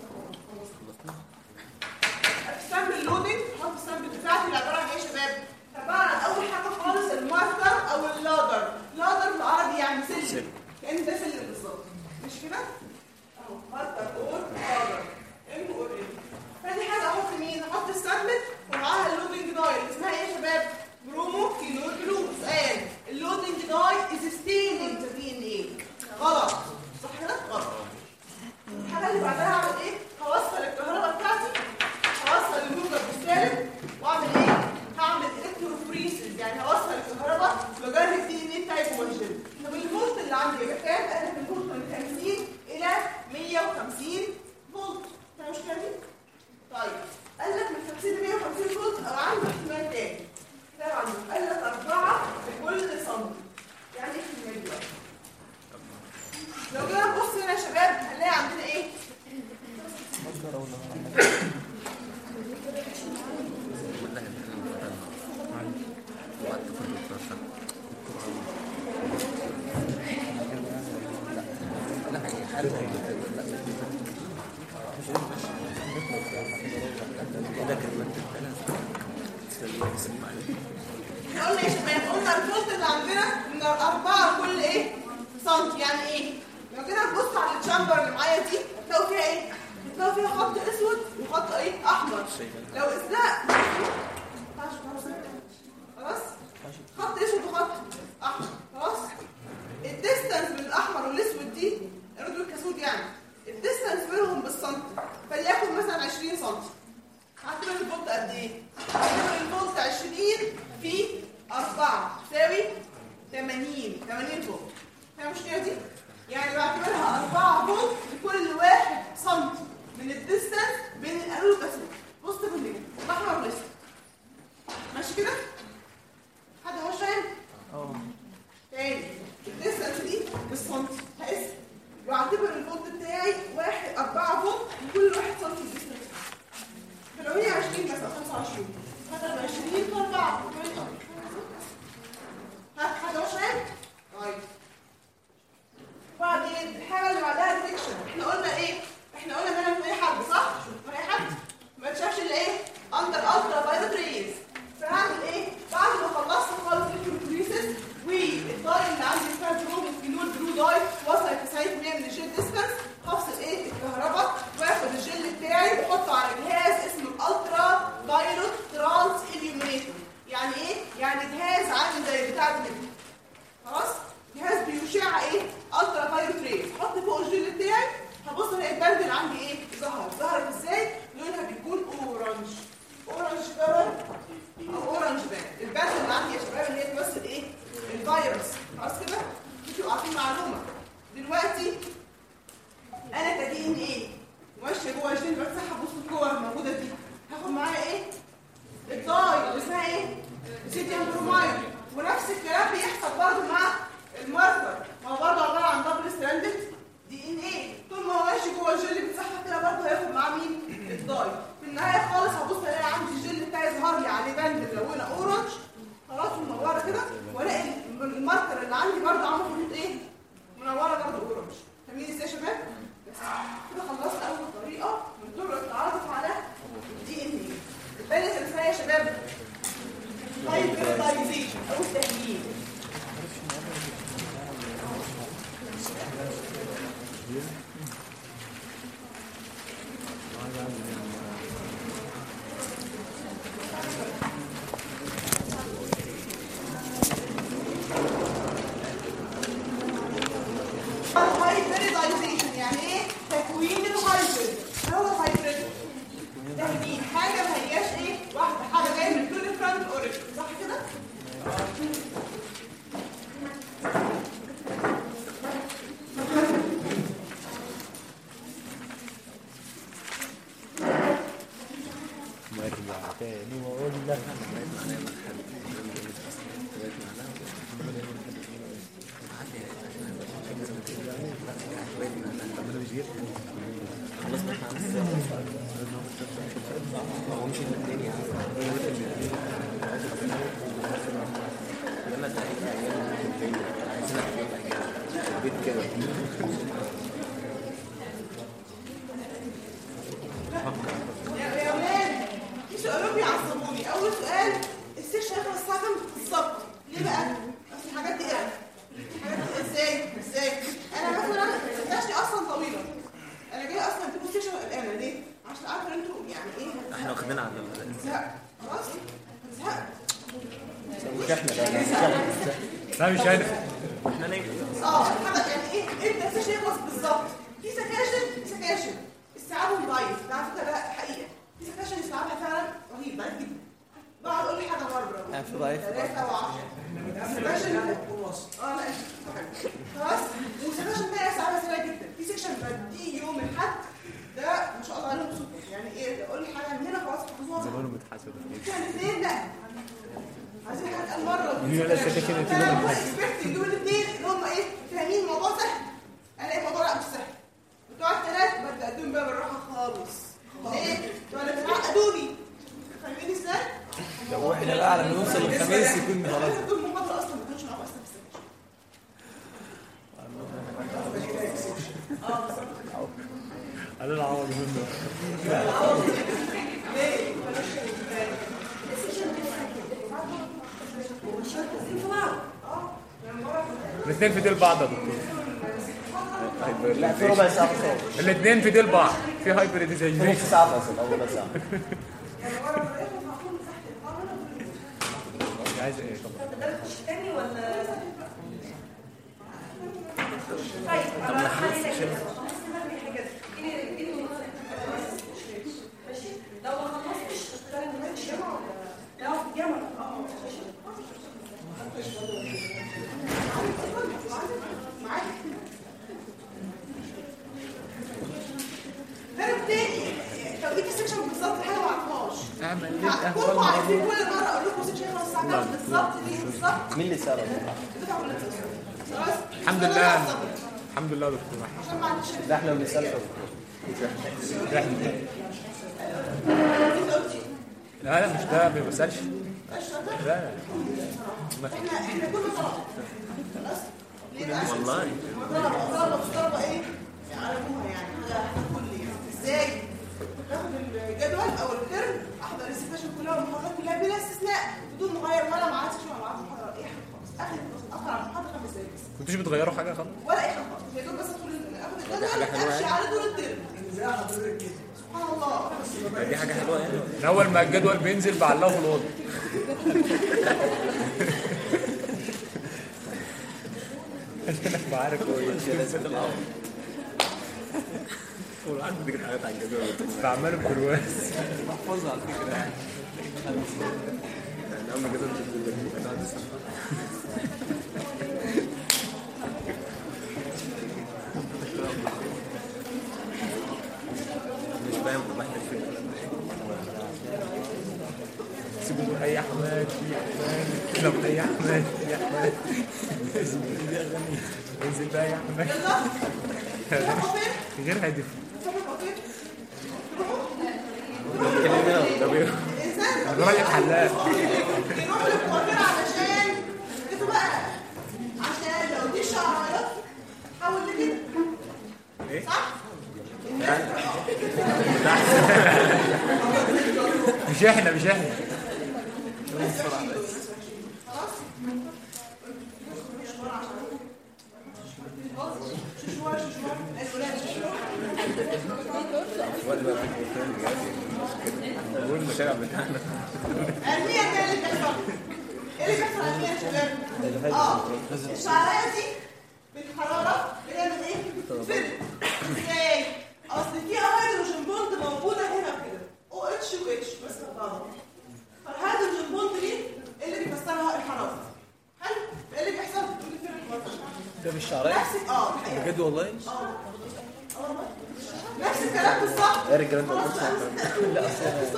[SPEAKER 1] السامبل اللودنج حط السامبل بتاعتي اللي عباره عن ايه يا شباب؟ عباره عن اول حاجه خالص الماركر او اللادر لادر بالعربي يعني سلم كان ده سلم بالظبط مش كده؟ اهو ماركر اور لادر ام اور ام فدي حاجه احط مين؟ احط السامبل ومعاها اللودنج داي اسمها ايه يا شباب؟ برومو كيلو بلو سؤال اللودنج داي از ستيننج ذا دي ان ايه غلط صح كده؟ غلط الحاجه اللي بعدها اعمل ايه؟ هوصل الكهرباء بتاعتي هوصل الموجب بالسالب واعمل ايه؟ هعمل الكتروفوريسيس يعني هوصل الكهرباء لجرد الدي ان ايه بتاعي جوه الجلد طب الفولت اللي عندي يبقى كام؟ قال لك الفولت من 50 الى 150 فولت فاهم المشكله دي؟ طيب قال لك من 50 ل 150 فولت او عنده احتمال تاني طبعا قال لك 4 في كل سم يعني ايه احتمال دلوقتي؟ لو جينا نبص هنا يا شباب هنلاقي عندنا ايه؟ احنا قلنا يا شباب قلنا الفولت اللي عندنا من أربعة كل ايه؟ سنتي يعني ايه؟ لو جينا نبص على الشامبر اللي معايا دي هتلاقوا فيها ايه؟ هتلاقوا فيها خط اسود وخط ايه؟ احمر لو اسلاء خلاص؟ خط اسود وخط احمر خلاص؟ الديستانس بين الاحمر والاسود دي ردوا الكسود يعني الديستانس بينهم بالسنتي فليكن مثلا 20 سنتي هعتبر الفولت قد ايه؟ هعتبر الفولت 20 في 4 تساوي 80 80 فولت فاهم المشكله دي؟ يعني بعتبرها 4 فولت لكل واحد سنتي من الديستانس بين الانود والكاثود بص بالليل الاحمر والاسود ماشي كده؟ حد هو فاهم؟ اه تاني الديستانس دي بالسنتي هقيس واعتبر الفولت بتاعي واحد 4 فولت لكل واحد سنتي الديستانس فلو هي 20 مثلا 25 هتبقى 20 في 4 ها حد هو فاهم؟ طيب بعدين الحاجه اللي بعدها الديكشن احنا قلنا ايه احنا قلنا ان انا من اي حد صح من اي حد ما تشافش الا ايه اندر الترا فايلوت ريز فهعمل ايه بعد ما خلصت خالص الكتروفوريسيس والداي اللي عندي اسمها بروم الكيلو البلو داي وصلت 90% من الجيل ديستانس هفصل ايه الكهرباء واخد الجل بتاعي واحطه على جهاز اسمه الالترا فايلوت ترانس اليومينيتور يعني ايه يعني جهاز عامل زي بتاع كده خلاص جهاز بيشع ايه الترا فايلوت ريز احط فوق الجل بتاعي هبص الاقي البند اللي عندي ايه ظهر ظهرت ازاي لونها بيكون اورنج اورنج كلر او اورنج باند البند اللي عندي يا شباب اللي هي بتمثل ايه الفيروس خلاص كده انتوا عارفين معلومه دلوقتي انا كدي ان ايه ماشيه جوه الجين بفتحها بص الكور الموجوده دي هاخد معايا ايه الداي اللي اسمها ايه سيديوم برومايد ونفس الكلام بيحصل برضه مع الماركر ما هو برضه عباره عن دبل ستراندد دي ان ايه طول ما هو ماشي جوه الجل بتسحب كده برضه هياخد معاه مين الداي في النهايه خالص هبص الاقي عندي الجل بتاعي ظهر لي عليه بند ملونه اورنج خلاص منوره كده والاقي الماركر اللي عندي برضه عامل خطوط ايه منوره برضه اورنج فاهمين ازاي يا شباب بس كده خلصنا اول طريقه من طرق التعرف على الدي ان ايه الثانيه اللي اسمها يا شباب هايبريدايزيشن او التهيئ الهايبريدايزيشن يعني ايه تكوين الهايبريد ما هو الهايبريد ده يمين حاجه ما هياش ايه واحده حاجه جايه من تو ديفرنت اوريجن صح كده
[SPEAKER 2] نرجع تاني واقول لك
[SPEAKER 1] يا يا ولاد في سؤالين بيعصبوني اول سؤال السيشن هيخلص الساعه كام بالظبط ليه بقى اصل الحاجات دي ايه الحاجات دي ازاي ازاي انا مثلا سكاشني اصلا طويله انا جايه اصلا تبقوا السيشن قلقانه ليه عشان عارفه ان انتوا يعني ايه
[SPEAKER 4] احنا واخدين على
[SPEAKER 1] زهق خلاص زهق
[SPEAKER 2] مش احنا لا لا
[SPEAKER 3] لا مش انا
[SPEAKER 4] احنا نجي
[SPEAKER 1] اه حاجه يعني ايه امتى السيشن يخلص بالظبط في سكاشن في سكاشن استيعابهم ضعيف ده على فكره ده حقيقه في سكاشن استيعابها فعلا رهيب ضعيف جدا بقعد اقول لي حاجه مره
[SPEAKER 4] يعني في ضعيف
[SPEAKER 1] ثلاثة وعشرة سكاشن اه لا خلاص وسكاشن تانية استيعابها سريع جدا في سكشن بديه يوم الحد ده ما شاء الله عليهم سوبر يعني ايه اقول لي حاجه من هنا خلاص حفظوها
[SPEAKER 2] زمانهم بيتحاسبوا
[SPEAKER 1] يعني الاثنين لا عايزين حاجه قال مره
[SPEAKER 2] مين ولا السكاشن اللي فيهم
[SPEAKER 1] انا
[SPEAKER 2] الحاج؟
[SPEAKER 1] اكسبكت يجيبوا الاثنين اللي هم ايه فاهمين الموضوع سهل الاقي الموضوع لا مش سهل بتوع الثلاث ببدا اديهم بقى بالراحه خالص ليه؟ بتوع اللي بيعقدوني فاهمين ازاي؟
[SPEAKER 4] لو احنا بقى على ما نوصل للخميس يكون خلاص
[SPEAKER 1] دول المحاضره اصلا ما كانش معاهم اصلا في السكشن
[SPEAKER 3] قال العوض منه
[SPEAKER 1] ليه؟ اه يعني مره
[SPEAKER 3] الاثنين في ديل بعض يا دكتور
[SPEAKER 4] لا في ربع ساعه فصل
[SPEAKER 3] الاثنين في ديل بعض في
[SPEAKER 4] نص
[SPEAKER 3] هايبريديزيشن
[SPEAKER 4] ساعه فصل او ربع ساعه
[SPEAKER 1] يعني مره فرقتهم هكون تحت القمر
[SPEAKER 3] عايز ايه طب
[SPEAKER 5] تاني ولا طيب انا هحلل كده ماشي لو ما خلصتش اشتغل في الجامعه ولا لا في الجامعه اه
[SPEAKER 1] هرب تاني توقيت السكشن بالظبط حاجه ما اعرفهاش
[SPEAKER 3] اعمل
[SPEAKER 1] كلكم عارفين كل مره اقول لكم السكشن هيخلص الساعه كام بالظبط ليه بالظبط
[SPEAKER 4] مين اللي سال
[SPEAKER 1] بتدفع ولا تدفع؟ خلاص
[SPEAKER 3] الحمد
[SPEAKER 1] أنا
[SPEAKER 3] لله
[SPEAKER 1] هصبر،
[SPEAKER 3] الحمد لله يا دكتور
[SPEAKER 1] عشان ما عنديش
[SPEAKER 4] لا احنا بنسال
[SPEAKER 3] احنا
[SPEAKER 1] انت قلتي
[SPEAKER 3] لا لا مش ده ما بيسالش
[SPEAKER 1] اشتغل
[SPEAKER 3] لا
[SPEAKER 1] احنا احنا كنا طلبه خلاص ليه بقى؟
[SPEAKER 4] والله
[SPEAKER 1] طلبه طلبه مش طلبه ايه؟ يعلموها يعني حاجه كل يعني ازاي؟ باخد الجدول او الترم احضر السكاشن كلها والمحاضرات كلها بلا استثناء بدون مغير ولا معاد سكشن ولا معاد محاضره اي حاجه خالص اخر اخر على المحاضره خمس دقايق بس
[SPEAKER 3] كنتوش بتغيروا حاجه خالص
[SPEAKER 1] ولا اي حاجه خالص يا دوب بس ادخل اخد الجدول امشي على طول الترم سبحان الله
[SPEAKER 4] دي حاجه حلوه يعني
[SPEAKER 3] من اول ما الجدول بينزل بعلقه في الاوضه انا عارف كويس
[SPEAKER 4] يا ناس العوض والواحد بيجي حاجات على الجدول
[SPEAKER 3] بعمله برواز
[SPEAKER 4] محفوظه على فكره يعني يعني اول ما جدول هتقعد تسمع مش فاهم محتاج فكره
[SPEAKER 3] سيبوا اي احمد في احمد لو اي احمد في احمد انزل بقى يا احمد
[SPEAKER 1] يلا روحوا فين؟
[SPEAKER 3] غير هادف
[SPEAKER 1] روحوا فين؟
[SPEAKER 4] كلمنا ده بيه
[SPEAKER 1] الانسان
[SPEAKER 3] الراجل حلاق
[SPEAKER 1] يروحوا للقاهره علشان انتوا بقى عشان لو دي شعرايات حول لكده
[SPEAKER 4] ايه؟
[SPEAKER 1] صح؟
[SPEAKER 3] مش احنا مش احنا
[SPEAKER 1] خلاص؟ ششوار ششوار الولاد ششوار
[SPEAKER 4] ولا بقى في الفيلم بجد بقول الشارع بتاعنا
[SPEAKER 1] علميا ده اللي بيحصل ايه اللي بيحصل علميا يا شباب؟ اه الشعرايه دي بالحراره بنعمل ايه؟ بتتفرد ازاي؟ اصل في هيدروجين بوند موجوده هنا كده او
[SPEAKER 3] بجد والله
[SPEAKER 1] نفس الكلام بالظبط
[SPEAKER 2] يا رجاله انت
[SPEAKER 1] خلاص
[SPEAKER 2] بتبص
[SPEAKER 1] بقى.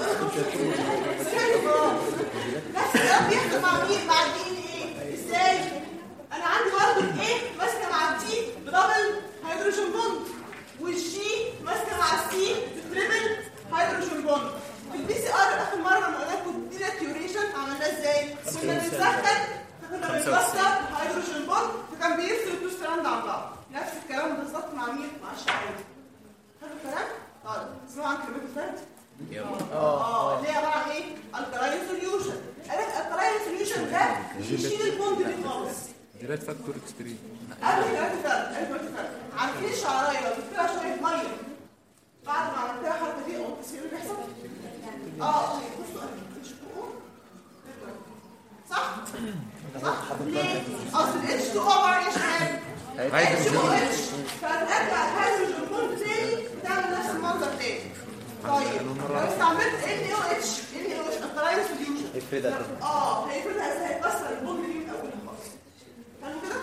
[SPEAKER 1] نفس الكلام بيحصل مع مين؟ مع الدي ان ايه؟ ازاي؟ انا عندي برضه الايه ماسكه مع الدي بدبل هيدروجين بوند والجي ماسكه مع السي بتريبل هيدروجين بوند في البي سي ار اخر مره لما قلنا لكم دي ناتيوريشن عملناه ازاي؟ كنا بنسخن فكنا بنكسر الهيدروجين بوند فكان بيفصل التو ستراند عن بعض نفس الكلام بالظبط مع مين؟ مع الشعير حلو الكلام؟ طيب اسمعوا عن كلمه الفرد اه اللي هي عباره عن ايه؟ الكلاين سوليوشن قالك الكلاين سوليوشن ده يشيل البوند دي خالص
[SPEAKER 3] جراد فاكتور اكستريم
[SPEAKER 1] قبل كلام الفرد قبل كلام الفرد عارفين الشعرايه لو جبت لها شويه ميه بعد ما عملتها الحركه دي او التسويق اللي بيحصل اه بصوا شوفوا صح؟ صح؟ ليه؟ اصل الاتش 2 عباره عن ايه يا شباب؟ اتش 2 اتش فترجع الهيدروجين بوند تاني تعمل نفس المنظر تاني طيب لو استعملت ان او اتش ان او اتش الكلاين سوليوشن
[SPEAKER 2] هيفردها كده.
[SPEAKER 1] اه هيفردها ازاي هيكسر البوند دي من اولها خالص حلو كده؟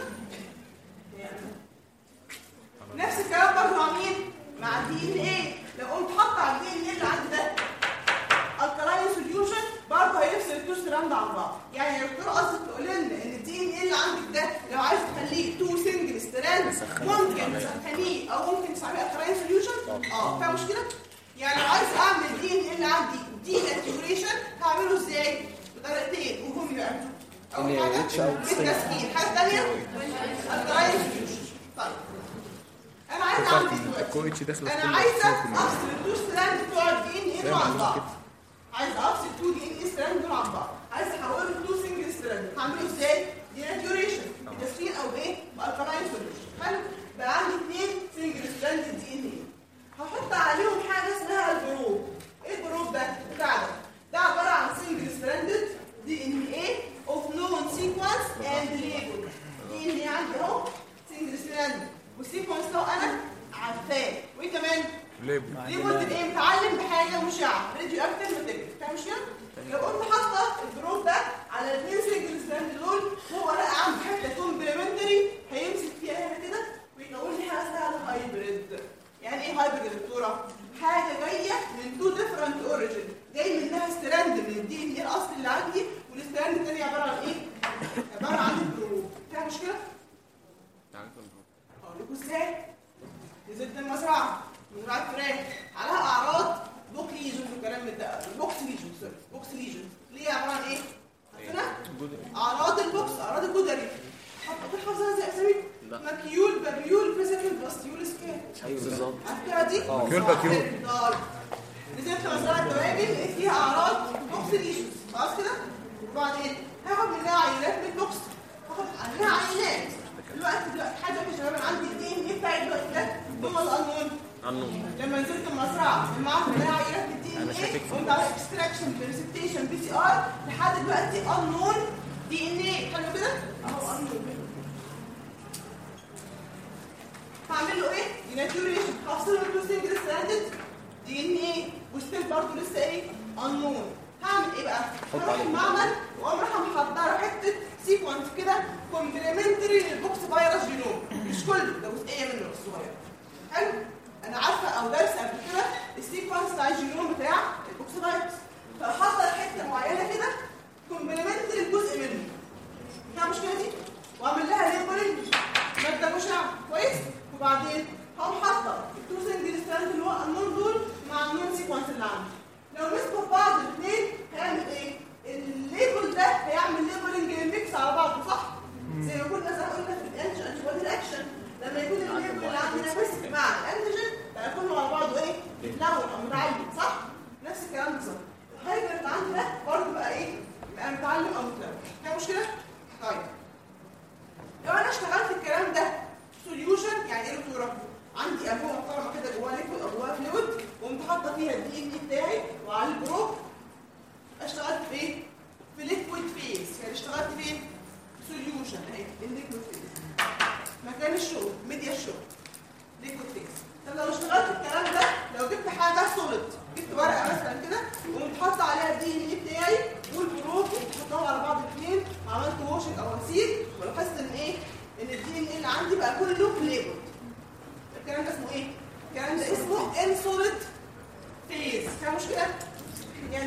[SPEAKER 1] نفس الكلام برضه مع مين؟ مع الدي ان ايه لو قمت حاطه على الدي ان ايه اللي عندي ده الكلاين سوليوشن برضه هيفصل التو ستراند عن بعض يعني يا دكتور قصدك تقول لنا ان الدي ان ايه اللي عندك ده لو عايز تخليه تو سنجل ستراند ممكن تسخنيه او ممكن تستعمل الكلاين سوليوشن اه فيها مشكله؟ يعني لو عايز اعمل دي ان ايه اللي عندي دي ناتيوريشن هعمله ازاي؟ بطريقتين وهم يبقى اول حاجه بالتسخين حاجه ثانيه الكلاين سوليوشن طيب انا عايز اعمل ايه دلوقتي؟
[SPEAKER 3] الكو اتش داخله في
[SPEAKER 1] انا
[SPEAKER 3] كل
[SPEAKER 1] عايزه
[SPEAKER 3] أجزاء كلها.
[SPEAKER 1] افصل التو ستراند بتوع الدي ان ايه
[SPEAKER 3] زي
[SPEAKER 1] دول
[SPEAKER 3] ما
[SPEAKER 1] عن
[SPEAKER 3] عملنا
[SPEAKER 1] بعض
[SPEAKER 3] كده.
[SPEAKER 1] عايزه افصل التو دي ان ايه ستراند دول عن بعض عايزه احولهم تو سنجل ستراند هعمله ازاي؟ دي ناتيوريشن بتسخين او بايه؟ بالكلاين سوليوشن حلو بقى عندي اثنين سنجل ستراند دي ان ايه هحط عليهم حاجه اسمها الجروب ايه الجروب ده؟ بتاع ده ده عباره عن سنجل ستراندد دي ان ايه اوف نون سيكونس اند ليبل دي ان ايه عندي اهو سنجل ستراند والسيكونس لو انا عارفاه وايه كمان؟
[SPEAKER 3] ليه
[SPEAKER 1] ليه قلت ايه متعلم بحاجه مشعه راديو اكتف ماتيريال فاهم مشكله لو قلت حاطه الجروب ده على الاثنين سنجل ستراند دول وهو لقى عنده حته كومبلمنتري هيمسك فيها هنا كده ويقول لي حاجه اسمها هايبريد يعني ايه هايبريد يا دكتوره حاجه جايه من تو ديفرنت اوريجين جاي منها ستراند من الدي ان ايه الاصلي اللي عندي والستراند الثاني عباره عن ايه عباره عن الجروب فاهم مشكله اقول لكم ازاي نزلت المزرعه مزرعه فراخ عليها اعراض بوك ليجن وكلام من ده بوكس ليجن سوري بوكس ليجن ليه عباره عن ايه؟ عارفينها؟ اعراض البوكس اعراض الجدري حط حافظها زي اسامي مكيول بابيول فيزيكال باستيول سكان
[SPEAKER 2] ايوه بالظبط
[SPEAKER 1] عارفها دي؟
[SPEAKER 3] مكيول بابيول.
[SPEAKER 1] طيب. نزلت مزرعه الدواجن لقيت فيها اعراض بوكس ليجن خلاص كده؟ وبعدين هاخد منها عينات من البوكس هاخد منها عينات دلوقتي دلوقتي حاجه يا شباب انا عندي الدي ان ايه بتاعي دلوقتي ده هم القانون
[SPEAKER 2] عنه
[SPEAKER 1] لما نزلت المزرعه معاهم منها عينات من الدي ان ايه قمت على اكستراكشن بريسبتيشن بي سي ار لحد دلوقتي انون دي ان ايه حلو كده؟ اهو انون هعمل له ايه؟ ديناتوريشن هفصل له تو سنجل ستراندد دي ان ايه وستيل برضه لسه ايه؟ انون هعمل ايه بقى؟ هروح المعمل واقوم رايحه محضره حته سيكونس كده كومبلمنتري للبوكس فيروس جينوم مش كله ده جزئيه منه الصغيره حلو؟ انا عارفه او دارسه قبل كده السيكونس بتاع الجينوم بتاع البوكس فيروس فهحضر حته معينه كده كومبلمنتري لجزء منه فيها مشكله دي واعمل لها ليبلنج ماده مشعه كويس وبعدين هقوم حاطه التو سنجل ستراند اللي هو النون دول مع النون سيكونس اللي عندي لو مسكوا في بعض الاثنين هيعمل ايه؟ الليبل ده هيعمل ليبلنج للميكس على بعضه صح؟ زي ما كنا زي ما قلنا في الانتي انتي بودي رياكشن لما يكون الليبل اللي عندنا مسك مع الانتيجين بقى كله على بعضه ايه؟ متلون او متعلم صح؟ نفس الكلام بالظبط الهايبر اللي عندي ده برضه بقى ايه؟ بقى متعلم او متلون فيها مشكله؟ طيب لو انا اشتغلت الكلام ده سوليوشن يعني ايه دكتوره عندي انبوبه محترمه كده جواها ليكويد او جواها فلويد وقمت حاطه فيها الدي ان اي بتاعي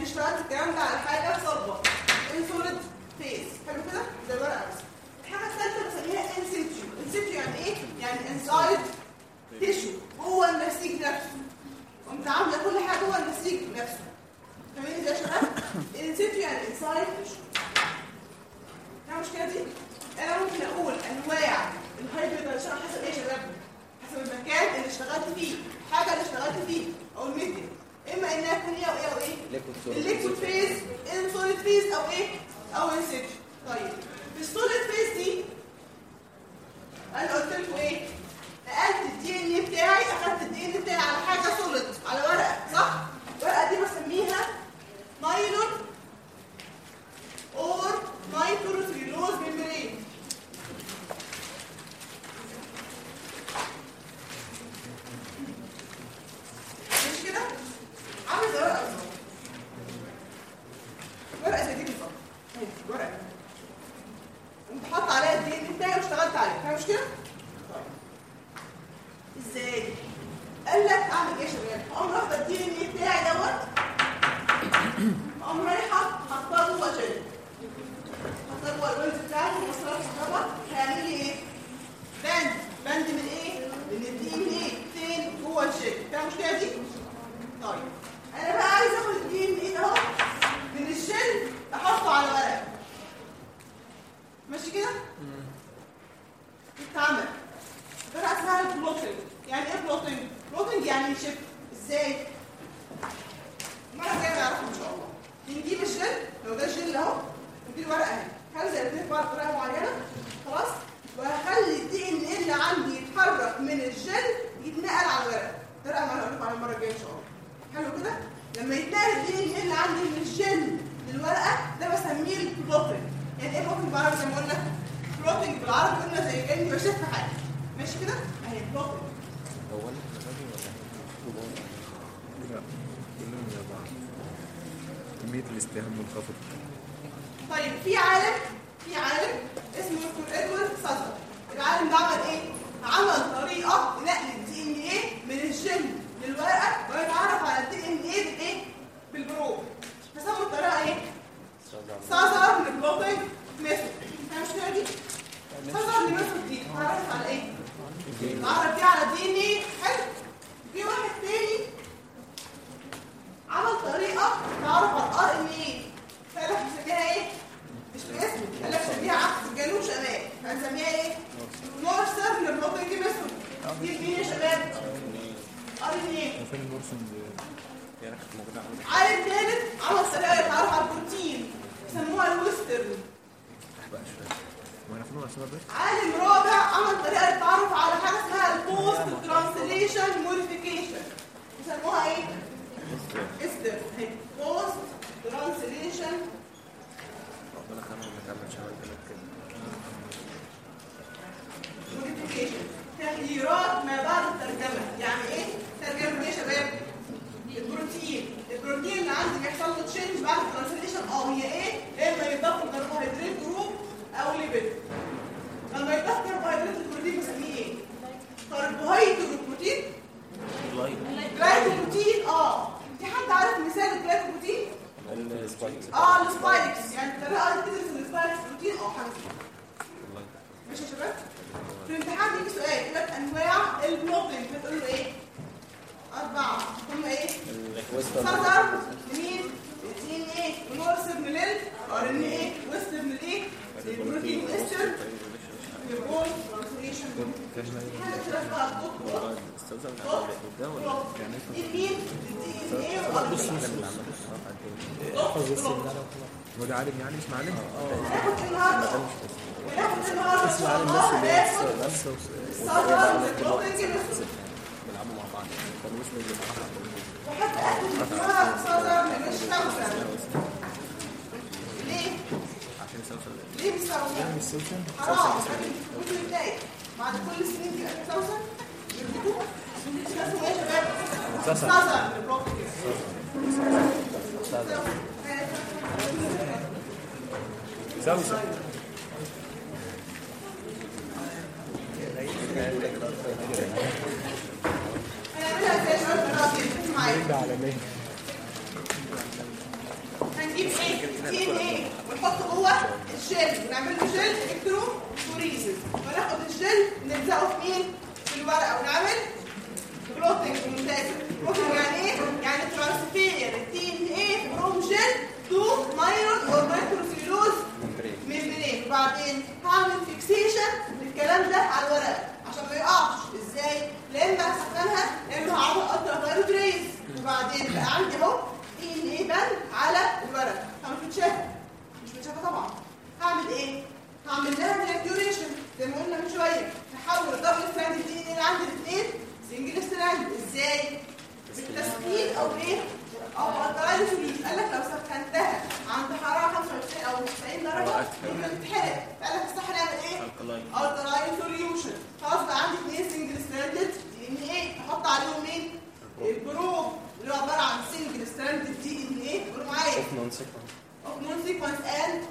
[SPEAKER 1] اشتغلت الكلام ده على حاجه صلبه انسوليد فيس حلو كده زي الورقه بس الحاجه الثالثه بسميها انسيتيو انسيتيو يعني ايه يعني انسايد تيشو جوه النسيج نفسه قمت عامله كل حاجه جوه النسيج نفسه فاهمين ازاي يا شباب الانسيتيو يعني انسايد تيشو فاهم المشكله دي انا ممكن اقول انواع الهايبريدايزيشن حسب ايه يا شباب حسب المكان اللي اشتغلت فيه الحاجه اللي اشتغلت فيه او الميديا اما انها تكون ايه او ايه او ايه
[SPEAKER 2] ليكويد سوليد
[SPEAKER 1] الليكويد فيز السوليد فيز او ايه او انسيتش طيب في السوليد فيز دي انا قلت لكم ايه نقلت الدي ان اي بتاعي اخدت الدي ان بتاعي على حاجه سوليد على ورقه صح الورقه دي بسميها نايلون اور نايتروسيلوز ميمبرين مش كده عامل زي ورقه بالظبط ورقه زي دي بالظبط اهي ورقه قمت حاطه عليها الدي ان بتاعي واشتغلت عليها فاهم مش كده؟ طيب ازاي؟ قال لك اعمل ايه يا شباب؟ اقوم واخده الدي ان اي بتاعي دوت اقوم رايحه حاطاه جوه جل حاطاه جوه الويلز بتاعي ومسطره الكهرباء هيعمل لي ايه؟ بند بند من ايه؟ من الدي ان ايه؟ فين؟ جوه الجل فاهم المشكله دي؟ طيب انا بقى عايز اخد الدي ان ايه ده اهو من الجل احطه على ورقه ماشي كده؟ اتعمل طلع اسمها البلوتنج يعني ايه بلوتنج؟ بلوتنج يعني شيب ازاي؟ المره الجايه نعرفها ان شاء الله بنجيب الجل لو ده الجل اهو ودي الورقه اهي هنزل الاثنين في بعض بطريقه معينه خلاص وهخلي الدي ان ايه اللي عندي يتحرك من الجل يتنقل على الورقه الطريقه ما هقول لكم عليها المره الجايه ان شاء الله حلو كده لما يتنقل الدي ان ايه اللي عندي من الجل للورقه ده بسميه البلوتنج يعني ايه بلوتنج بالعربي زي ما قلنا بلوتنج بالعربي قلنا زي كاني بشوف حاجه ماشي كده اهي بلوتنج
[SPEAKER 2] هو انا نباتي ولا
[SPEAKER 3] لا كلهم زي بعض كمية الاستهام منخفض
[SPEAKER 1] طيب في عالم في عالم اسمه دكتور ادوارد سازر العالم ده عمل ايه؟ عمل طريقه لنقل الدي ان ايه من الجل للورقه ويتعرف على الدي ان ايه بالايه؟ بالبرو فسموا الطريقه ايه؟ سازر للبلوتنج ميثود فاهم المشكله دي؟ سازر للميثود دي اتعرفت على ايه؟ اتعرف دي على الدي ان ايه حلو في واحد تاني عمل طريقه تعرف على الار ان ايه فقال لك نسميها ايه؟ مش بالاسم قال لك نسميها عكس جنوب شمال هنسميها ايه؟ نورثر للبلوتنج ميثود دي مين يا شباب؟ ار ان ايه
[SPEAKER 3] فين المرسم
[SPEAKER 2] يعني كانت موجوده عندي
[SPEAKER 1] عالم ثالث عمل طريقه يتعرف على البروتين يسموها الويسترن
[SPEAKER 2] بقى شويه
[SPEAKER 3] وانا فين الاسماء بس
[SPEAKER 1] عالم رابع عمل طريقه يتعرف على حاجه اسمها البوست ترانسليشن موديفيكيشن يسموها ايه؟ استر هي بوست ترانسليشن
[SPEAKER 2] ربنا كرمنا نكمل شويه كده
[SPEAKER 1] موديفيكيشن تغييرات ما بعد الترجمه يعني ايه ترجمه ايه يا شباب البروتين البروتين اللي عندي بيحصل له تشينج بعد الترانسليشن اه هي ايه يا اما يضاف الكربوهيدرات جروب او ليبيد لما يضاف كربوهيدرات البروتين بسميه ايه كربوهيدرات بروتين جلايكوبروتين اه في حد عارف مثال الجلايكوبروتين
[SPEAKER 2] السبايكس
[SPEAKER 1] اه السبايكس يعني الطريقه اللي بتدرس السبايكس بروتين اه حاجه زي كده. ماشي يا شباب في الامتحان بيجي سؤال يقول لك انواع البلوتنج بتقول له ايه اربعه هم ايه صدر لمين الدي ان ايه ونورث من ال ار ان ايه ويست من الايه البروتين واستر البول ترانسليشن حاجه كده بقى الدكتور مين الدي ان ايه والار
[SPEAKER 3] هو ده عالم يعني مش معلم؟
[SPEAKER 1] هناخد النهارده هناخد النهارده ان شاء الله هناخد الصدر والبلوتنج ميثود
[SPEAKER 2] بيلعبوا مع بعض كانوا مش بيلعبوا مع بعض
[SPEAKER 1] وحتى اكل اسمها صدر مش كوثر ليه؟
[SPEAKER 2] عشان يسوسن
[SPEAKER 1] ليه مش كوثر؟
[SPEAKER 3] مش سوشن؟
[SPEAKER 1] حرام ممكن يتضايق بعد كل السنين دي اكل كوثر يربطوه اسمه ايه يا شباب؟ صدر البلوتنج
[SPEAKER 3] سوسن
[SPEAKER 1] هنعملها ازاي يا شباب؟ خلاص كده معايا
[SPEAKER 3] ده عالمية
[SPEAKER 1] دي ان ايه ونحطه جوه الجل ونعمل له جل الكترو فوريسيس وناخد الجل نلزقه في مين؟ في الورقه ونعمل كلوتنج ممتاز كلوتنج يعني ايه؟ يعني ترانسفير الدي ان ايه فروم جل تو مايرون اور مايكروسيلوز ممبرين وبعدين هعمل فيكسيشن للكلام ده على الورقه عشان ما يقعش ازاي؟ لا اما هسخنها لا اما هعمل الترا فايروت ريز وبعدين بقى عندي اهو دي ان ايه بان على الورقه طب مش متشافه مش متشافه طبعا هعمل ايه؟ هعمل لها ديوريشن زي ما قلنا من شويه نحول الدبل ستراند دي ان اللي عندي الاثنين سنجل ستراند ازاي؟ بالتسخين او ايه؟ او الترايزوليز قال لك لو سخنتها عند حراره 95 او 90 درجه ممكن تتحرق قال لك الصح نعمل ايه؟ التراين سوليوشن خلاص بقى عندي اثنين سنجل ستراندد دي ان ايه احط عليهم مين؟ البروب اللي هو عباره عن سنجل ستراندد دي ان ايه قولوا معايا
[SPEAKER 2] نون سيكونس
[SPEAKER 1] of non-sequence and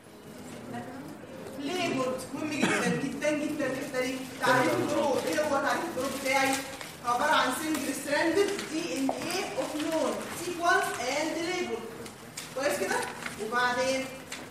[SPEAKER 1] labeled مهم جدا جدا جدا الحته دي تعريف الجروب ايه هو تعريف الجروب بتاعي عباره عن single stranded DNA of non sequence and labeled كويس كده وبعدين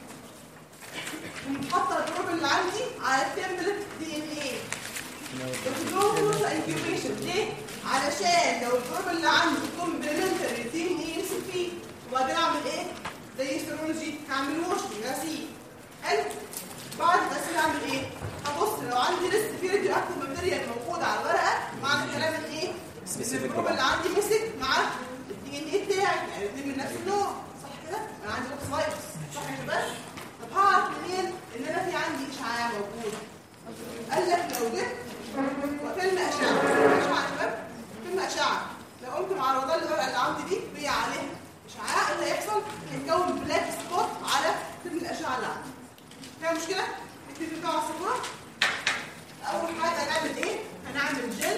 [SPEAKER 1] حاطه الجروب اللي عندي على التمبلت دي ان ايه الجروب انكيوبيشن ليه؟ علشان لو الجروب اللي عندي كومبلمنتري دي ان ايه يمسك فيه وبعدين اعمل ايه؟ زي سيرولوجي هعمل واشنج غسيل حلو بعد الغسيل اعمل ايه هبص لو عندي لسه في راديو اكتف ماتيريال موجوده على الورقه معنى الكلام ان ايه ان الجروب اللي عندي مسك مع الدي ان ايه بتاعي يعني الاثنين من نفس النوع صح كده انا عندي اوكس فايروس صح يا شباب طب هعرف منين ان انا في عندي اشعاع موجود قال لك لو جبت وفيلم اشعه فيلم اشعه يا شباب فيلم اشعه لو قمت مع الوضع الورقه اللي عندي دي بي عليها اشعاع اللي هيحصل هيتكون بلاك سبوت على فيلم الاشعه اللي عندي فيها مشكله نكتب بتاع الصفوره اول حاجه هنعمل ايه هنعمل جل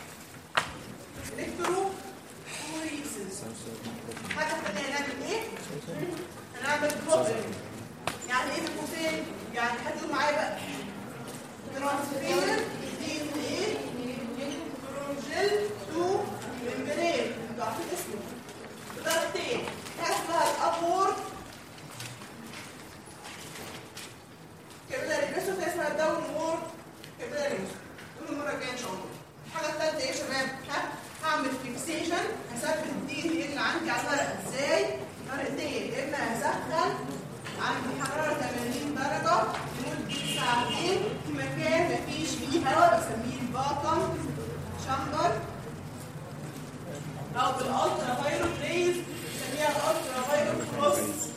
[SPEAKER 1] الكترو فوريسيس الحاجه الثانيه هنعمل ايه هنعمل بروبلم يعني ايه بروبلم يعني حد يقول معايا بقى ترانسفير دي ان ايه فروم جل تو ممبرين انتوا عارفين اسمه بطريقتين حاجه اسمها الابورد كابيلاري ريسو في اسمها الداون وورد كابيلاري ريسو قولوا المره الجايه ان شاء الله الحاجه الثالثه ايه يا شباب ها هعمل فيكسيشن هثبت الدي ان ايه اللي عندي على الورقه ازاي طريقتين يا اما هسخن عند حراره 80 درجه لمده ساعتين في مكان مفيش فيه هواء بسميه الباطن شامبر او بالالترا فايروت ريز بنسميها الالترا فايروت كروس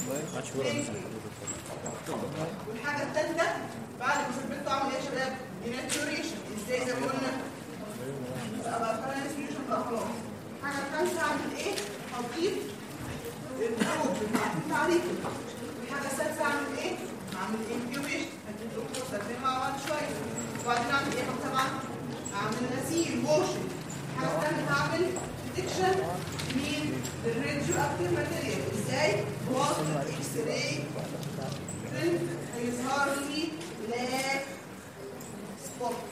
[SPEAKER 1] والحاجه الثالثه بعد ما ثبته اعمل ايه يا شباب؟ اناتوريشن ازاي زي ما قلنا ابقى فعلا سوليوشن بقى خلاص الحاجه الخامسه اعمل ايه؟ هضيف البروب تعريفه الحاجه السادسه اعمل ايه؟ اعمل انكيوبيشن هدي الدكتور سلمها مع بعض شويه وبعدين اعمل ايه طبعا؟ اعمل غسيل ووشنج الحاجه الثانيه هعمل ديتكشن مين الراديو اكتيف ماتيريال ازاي؟ بواسطه اكس راي